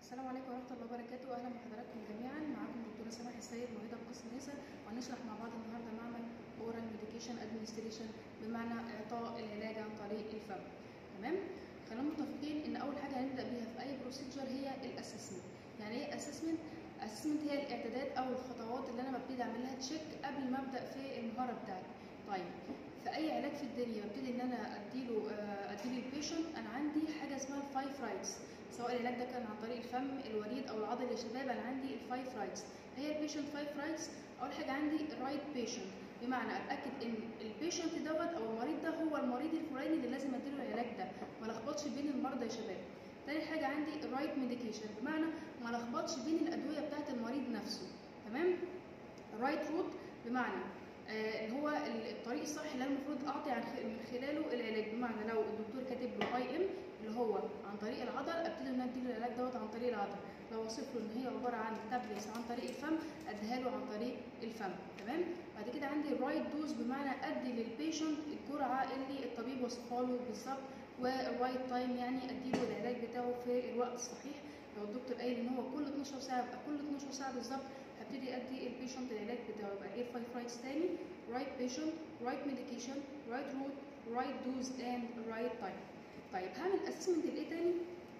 السلام عليكم ورحمة الله وبركاته أهلا بحضراتكم جميعا معاكم دكتورة سماح السيد معيدة بقسم نسا وهنشرح مع بعض النهاردة معمل اورال ميديكيشن ادمنستريشن بمعنى إعطاء العلاج عن طريق الفم تمام خلينا متفقين إن أول حاجة هنبدأ بيها في أي بروسيجر هي الأسسمنت يعني إيه أسسمنت؟ أسسمنت هي الإعدادات أو الخطوات اللي أنا ببتدي أعمل لها تشيك قبل ما أبدأ في المهارة بتاعتي طيب في اي علاج في الدنيا ببتدي ان انا اديله اديله البيشنت انا عندي حاجه اسمها الفايف رايتس سواء العلاج ده كان عن طريق الفم الوريد او العضل يا شباب انا عندي الفايف رايتس هي البيشنت فايف رايتس اول حاجه عندي الرايت بيشنت بمعنى اتاكد ان البيشنت دوت او المريض ده هو المريض الفلاني اللي لازم اديله العلاج ده ما لخبطش بين المرضى يا شباب تاني حاجه عندي الرايت ميديكيشن بمعنى ما لخبطش بين الادويه بتاعه المريض نفسه تمام الرايت روت بمعنى اللي هو الطريق الصح اللي انا المفروض اعطي من خلاله العلاج بمعنى لو الدكتور كاتب له اي ام اللي هو عن طريق العضل ابتدي ان انا اديله العلاج دوت عن طريق العضل لو وصف له ان هي عباره عن تابلتس عن طريق الفم اديها له عن طريق الفم تمام بعد كده عندي الرايت دوز بمعنى ادي للبيشنت الجرعه اللي الطبيب وصفها له بالظبط والرايت تايم يعني ادي له العلاج بتاعه في الوقت الصحيح لو الدكتور قايل ان هو كل 12 ساعه يبقى كل 12 ساعه بالظبط هبتدي ادي البيشنت العلاج بتاعه يبقى ايه الفايف رايتس تاني رايت بيشنت رايت ميديكيشن رايت روت رايت دوز اند رايت تايم طيب هعمل اسسمنت لايه تاني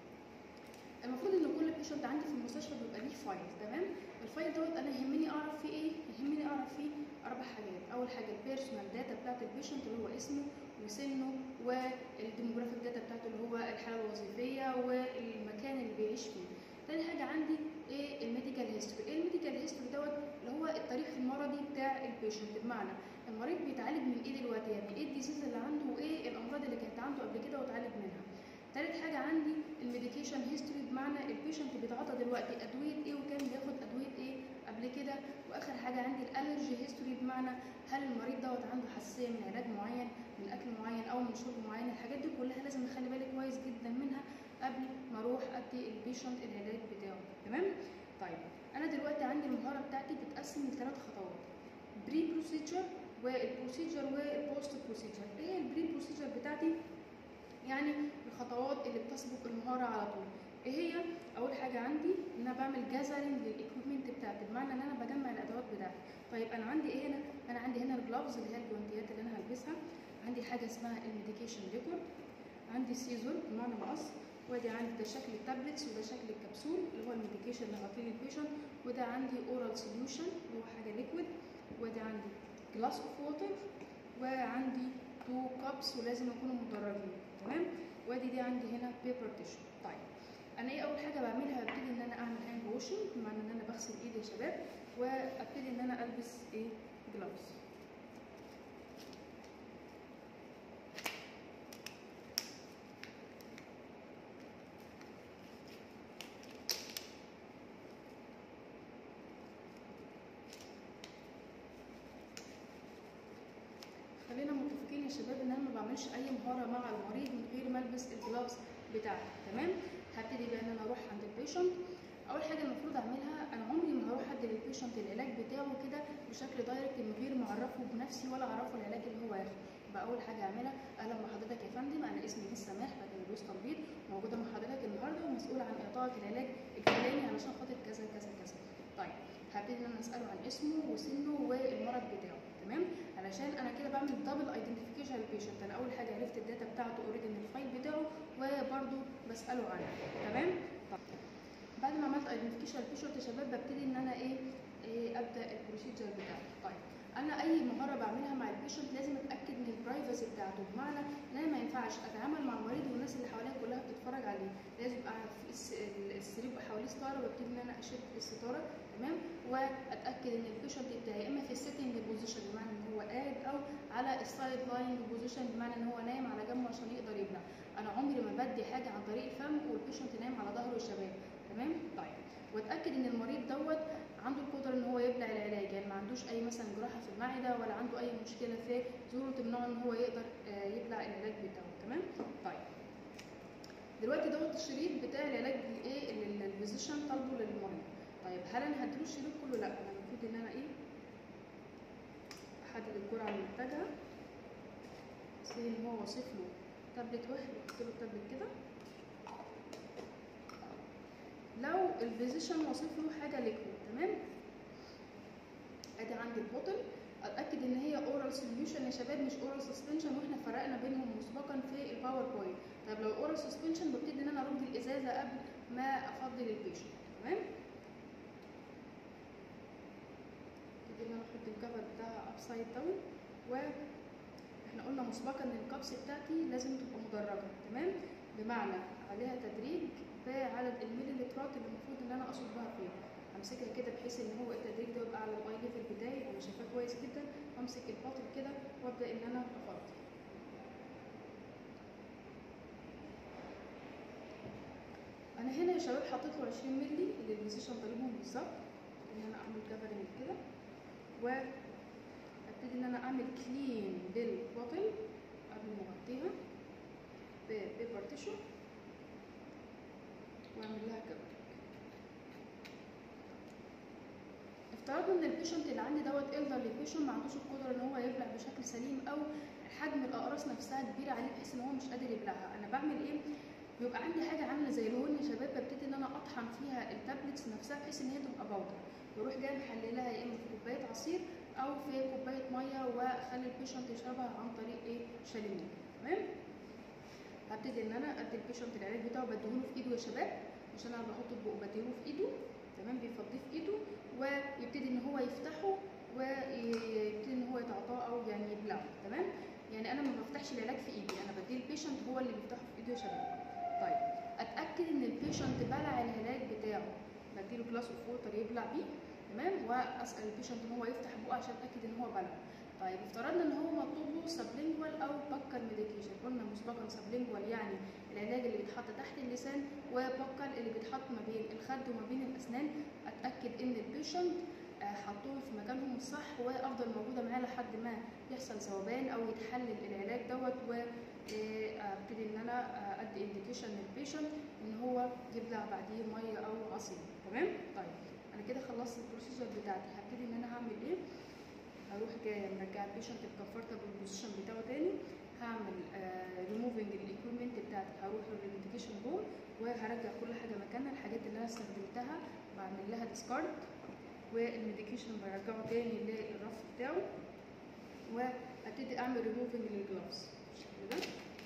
المفروض ان كل بيشنت عندي في المستشفى بيبقى ليه فايل تمام الفايل دوت انا يهمني اعرف فيه ايه يهمني اعرف فيه اربع حاجات اول حاجه البيرسونال داتا بتاعت البيشنت اللي هو اسمه وسنه والديموغرافيك داتا بتاعته اللي هو الحاله الوظيفيه والمكان اللي بيعيش فيه تاني حاجه عندي ايه الميديكال هيستوري ايه الميديكال هيستوري دوت اللي هو التاريخ المرضي بتاع البيشنت بمعنى المريض بيتعالج من ايه دلوقتي يعني ايه الديزيز اللي عنده وايه الامراض اللي كانت عنده قبل كده واتعالج منها تالت حاجه عندي الميديكيشن هيستوري بمعنى البيشنت بيتعاطى دلوقتي ادويه ايه وكان بياخد ادويه ايه قبل كده واخر حاجه عندي الالرجي هيستوري بمعنى هل المريض دوت عنده حساسيه من علاج معين من اكل معين او من شرب معين الحاجات دي كلها لازم اخلي بالي كويس جدا منها قبل ما اروح ادي البيشنت العلاج بتاعه تمام طيب انا دلوقتي عندي المهاره بتاعتي بتتقسم لثلاث خطوات بري بروسيجر والبروسيجر والبوست بروسيجر ايه البري بروسيجر بتاعتي يعني الخطوات اللي بتسبق المهاره على طول ايه هي اول حاجه عندي ان انا بعمل جازرنج للايكويبمنت بتاعتي بمعنى ان انا بجمع الادوات بتاعتي طيب انا عندي ايه هنا انا عندي هنا الجلافز اللي هي الجوانتيات اللي انا هلبسها عندي حاجه اسمها الميديكيشن ريكورد عندي سيزور بمعنى مقص وادي عندي ده شكل التابلتس وده شكل الكبسول اللي هو الميديكيشن اللي هعطيه للبيشنت وده عندي اورال سوليوشن اللي هو حاجه ليكويد وادي عندي جلاس اوف ووتر وعندي تو كابس ولازم يكونوا مدرجين تمام وادي دي عندي هنا بيبر تيشو طيب انا ايه اول حاجه بعملها ببتدي ان انا اعمل هاند واشنج بمعنى ان انا بغسل ايدي يا شباب وابتدي ان انا البس ايه جلافز خلينا متفقين يا شباب ان انا ما بعملش اي مهاره مع المريض من غير ما البس الجلافز بتاعتي تمام هبتدي بقى ان انا اروح عند البيشنت اول حاجه المفروض اعملها انا عمري ما هروح ادي للبيشنت العلاج بتاعه كده بشكل دايركت من غير ما اعرفه بنفسي ولا اعرفه العلاج اللي هو ياخده يبقى اول حاجه اعملها اهلا بحضرتك يا فندم انا اسمي ليس سماح بكالوريوس تمريض موجوده مع حضرتك النهارده ومسؤوله عن اعطائك العلاج الفلاني علشان خاطر كذا كذا كذا طيب هبتدي ان انا اساله عن اسمه وسنه والمرض بتاعه تمام علشان انا كده بعمل دبل ايدنتيفيكيشن للبيشنت انا اول حاجه عرفت الداتا بتاعته اوريدي من الفايل بتاعه وبرده بساله عنه تمام طيب. بعد ما عملت ايدنتيفيكيشن للبيشنت يا شباب ببتدي ان انا ايه, إيه ابدا البروسيجر بتاعي طيب انا اي مهاره بعملها مع البيشنت لازم اتاكد من البرايفسي بتاعته بمعنى ان انا ما ينفعش اتعامل مع المريض والناس اللي حواليا كلها بتتفرج عليه لازم يبقى السرير يبقى حواليه ستاره وابتدي ان انا اشد الستاره تمام واتاكد ان البيشنت بتاعي يا اما في السيتنج بوزيشن بمعنى ان هو قاعد او على السايد لاين بوزيشن بمعنى ان هو نايم على جنبه عشان يقدر يبلع انا عمري ما بدي حاجه عن طريق الفم والبيشنت نايم على ظهره يا شباب تمام طيب واتاكد ان المريض دوت عنده القدره ان هو يبلع العلاج يعني ما عندوش اي مثلا جراحه في المعده ولا عنده اي مشكله في زوره تمنعه ان هو يقدر يبلع العلاج بتاعه تمام طيب دلوقتي دوت الشريط بتاع العلاج الايه اللي الفيزيشن طالبه للمريض طيب هل انا هديله الشريط كله لا انا المفروض ان انا ايه احدد الجرعه المحتاجها سي ان هو واصف له تابلت واحد بحط له التابلت كده لو الفيزيشن واصف له حاجه ليكويد تمام ادي عندي البوتل اتاكد ان هي اورال سوليوشن يا شباب مش اورال سسبنشن واحنا فرقنا بينهم مسبقا في الباوربوينت طيب لو اورال سسبنشن ببتدي ان انا ارد الازازه قبل ما افضل البيشنت تمام ابتدي ان انا احط الكفر بتاعها ابسايد داون و احنا قلنا مسبقا ان الكبس بتاعتي لازم تبقى مدرجه تمام بمعنى عليها تدريج بعدد المليلترات اللي المفروض ان انا اصبها فيها امسكها كده بحيث ان هو التدريج ده يبقى على الاي ليفل بتاعي انا شايفاه كويس جدا وامسك الباطل كده وابدا ان انا افضي انا هنا يا شباب حطيت له 20 مللي اللي الفيزيشن طالبهم بالظبط ان انا اعمل كفرنج كده وابتدي ان انا اعمل كلين للبوتل قبل ما اغطيها ببيبر تيشو واعمل لها كفرنج افترضنا ان البيشنت اللي عندي دوت الدرلي بيشنت ما عندوش القدره ان هو يبلع بشكل سليم او حجم الاقراص نفسها كبيره عليه بحيث ان هو مش قادر يبلعها انا بعمل ايه بيبقى عندي حاجه عامله زي الهون يا شباب ببتدي ان انا اطحن فيها التابلتس نفسها بحيث ان هي تبقى باودر واروح جاي محللها يا اما في كوبايه عصير او في كوبايه ميه واخلي البيشنت يشربها عن طريق ايه شاليمو تمام هبتدي ان انا ادي البيشنت العلاج بتاعه بديهوله في ايده يا شباب مش انا بحطه في بقه بديهوله في ايده تمام بيفضيه في ايده ويبتدي ان هو يفتحه ويبتدي ان هو يتعاطاه او يعني يبلعه تمام يعني انا ما بفتحش العلاج في ايدي انا بديه البيشنت هو اللي بيفتحه في ايده يا شباب طيب اتاكد ان البيشنت بلع العلاج بتاعه بديله جلاس اوف ووتر يبلع بيه تمام واسال البيشنت ان هو يفتح بقه عشان اتاكد ان هو بلع طيب افترضنا ان هو مطلوب له سبلينجوال او بكر ميديكيشن قلنا مسبقا سبلينجوال يعني العلاج اللي بيتحط تحت اللسان وبكر اللي بيتحط ما بين الخد وما بين الاسنان اتاكد ان البيشنت حطوهم في مكانهم الصح وافضل موجوده معاه لحد ما يحصل ذوبان او يتحلل العلاج دوت وابتدي ان انا ادي انديكيشن للبيشنت ان هو يبلع بعديه ميه او عصير تمام طيب انا كده خلصت البروسيجر بتاعتي هبتدي ان انا هعمل ايه هروح جايه مرجعه البيشنت الكمفورتبل بوزيشن بتاعه تاني هعمل ريموفنج الايكويبمنت بتاعتي هروح للميديكيشن بول وهرجع كل حاجه مكانها الحاجات اللي انا استخدمتها بعمل لها ديسكارد والميديكيشن برجعه تاني للرف بتاعه وابتدي اعمل ريموفنج للجلافز بالشكل ده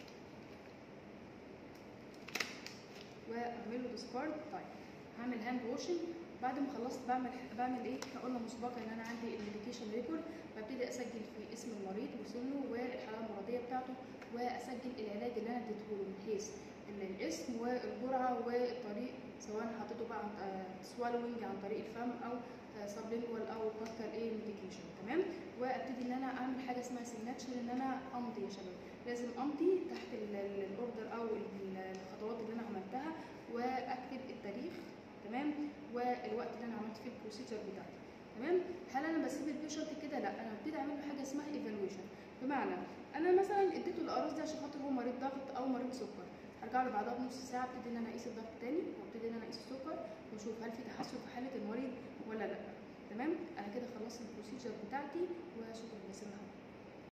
واعمل له ديسكارد طيب هعمل هاند واشنج بعد ما خلصت بعمل بعمل ايه احنا قلنا مسبقا ان انا عندي الميديكيشن ريكورد ببتدي اسجل في اسم المريض وسنه والحاله المرضيه بتاعته واسجل العلاج اللي انا اديته له من حيث الاسم والجرعه والطريق سواء حطيته بقى عن سوالوينج عن طريق الفم او سبلينجوال او باسكال ايه ميديكيشن تمام وابتدي ان انا اعمل حاجه اسمها سيجناتشر ان انا امضي يا شباب لازم امضي تحت الاوردر او الخطوات اللي انا عملتها واكتب التاريخ تمام والوقت اللي انا عملت فيه البروسيجر بتاعتي تمام هل انا بسيب البيشنت كده لا انا ببتدي اعمل له حاجه اسمها ايفالويشن بمعنى انا مثلا اديته الاقراص دي عشان خاطر هو مريض ضغط او مريض سكر هرجع له بعدها بنص ساعه ابتدي ان انا اقيس الضغط تاني وابتدي ان انا اقيس السكر واشوف هل في تحسن في حاله المريض ولا لا تمام انا كده خلصت البروسيجر بتاعتي وشكرا لسماعكم